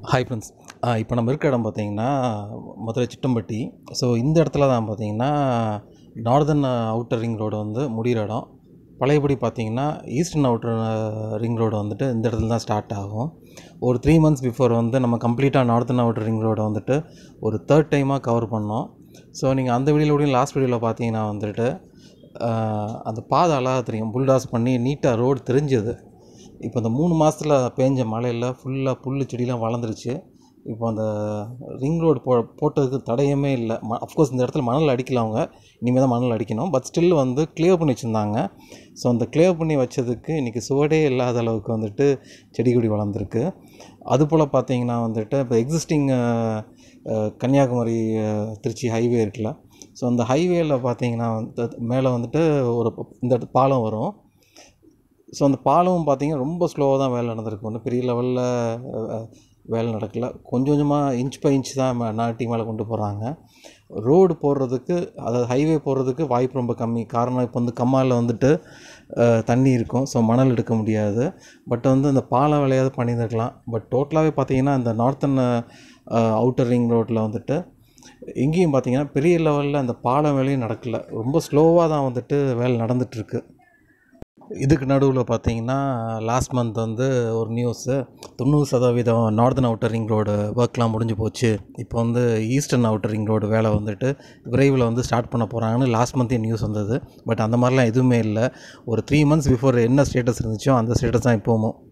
hi friends இப்போ நம்ம இருக்க இடம் பார்த்தீங்கன்னா மதுரை சிட்டம்பட்டி ஸோ இந்த இடத்துல தான் பார்த்தீங்கன்னா நார்தன் அவுட்டர் ரிங் ரோடு வந்து முடிகிற இடம் பழையபடி பார்த்தீங்கன்னா ஈஸ்டர்ன் அவுட்டர் ரிங் ரோடு வந்துட்டு இந்த இடத்துல தான் ஸ்டார்ட் ஆகும் ஒரு த்ரீ மந்த்ஸ் பிஃபோர் வந்து நம்ம கம்ப்ளீட்டாக நார்தன் அவுட்டர் ரிங் ரோடை வந்துட்டு ஒரு தேர்ட் டைமாக கவர் பண்ணோம் ஸோ நீங்கள் அந்த வீடியோடையும் லாஸ்ட் வீடியோவில் பார்த்தீங்கன்னா வந்துட்டு ஆஹ், அந்த பாதை அழகாக தெரியும் புல்டாஸ் பண்ணி நீட்டாக ரோடு தெரிஞ்சது இப்போ இந்த மூணு மாதத்தில் பேஞ்ச மழையில் ஃபுல்லாக புல் செடிலாம் வளர்ந்துருச்சு இப்போ அந்த ரிங் ரோடு போ போட்டதுக்கு தடயமே இல்லை ம அஃப்கோர்ஸ் இந்த இடத்துல மணல் அடிக்கல அவங்க இனிமேல் தான் மணல் அடிக்கணும் பட் ஸ்டில் வந்து கிளியர் பண்ணி வச்சுருந்தாங்க ஸோ அந்த கிளியர் பண்ணி வச்சதுக்கு இன்றைக்கி சுவடே இல்லாத அளவுக்கு வந்துட்டு செடி கொடி வளர்ந்துருக்கு அதுபோல் பார்த்தீங்கன்னா வந்துட்டு இப்போ எக்ஸிஸ்டிங் கன்னியாகுமரி அஹ், திருச்சி ஹைவே இருக்குல்ல ஸோ அந்த ஹைவேயில் பார்த்தீங்கன்னா வந்து மேலே வந்துட்டு ஒரு ப- இந்த இடத்து பாலம் வரும் ஸோ அந்த பாலமும் பார்த்தீங்கன்னா ரொம்ப ஸ்லோவாக தான் வேலை நடந்திருக்கு ஒன்றும் பெரிய லெவலில் வேலை நடக்கல கொஞ்சம் கொஞ்சமாக இன்ச் பை இன்ச் தான் மே- நாட்டி மேலே கொண்டு போகிறாங்க ரோடு போடுறதுக்கு அதாவது ஹைவே போடுறதுக்கு வாய்ப்பு ரொம்ப கம்மி காரணம் இப்போ வந்து கம்மாயில் வந்துட்டு அஹ், தண்ணி இருக்கும் ஸோ மணல் எடுக்க முடியாது பட் வந்து அந்த பாலம் வேலையாவது பண்ணியிருந்துருக்கலாம் பட் டோட்டலாகவே பார்த்தீங்கன்னா இந்த நார்த்தன் அவுட்டர் ரிங் ரோட்டில் வந்துட்டு எங்கேயும் பார்த்தீங்கன்னா பெரிய லெவலில் அந்த பாலம் வேலையும் நடக்கல ரொம்ப ஸ்லோவாக தான் வந்துட்டு வேலை நடந்துகிட்ருக்கு இதுக்கு நடுவில் பார்த்தீங்கன்னா லாஸ்ட் மந்த் வந்து ஒரு நியூஸு தொண்ணூறு சதவீதம் நார்தன் அவுட்டர் ரிங் ரோடு ஒர்க்லாம் முடிஞ்சு போச்சு இப்போ வந்து ஈஸ்டர்ன் அவுட்டர் ரிங் ரோடு வேலை வந்துட்டு விரைவில் வந்து ஸ்டார்ட் பண்ண போகிறாங்கன்னு லாஸ்ட் மந்த்தே நியூஸ் வந்தது பட் அந்த மாதிரிலாம் எதுவுமே இல்லை ஒரு த்ரீ மந்த்ஸ் பிஃபோர் என்ன ஸ்டேட்டஸ் இருந்துச்சோ அந்த ஸ்டேட்டஸ் தான் இப்போவும்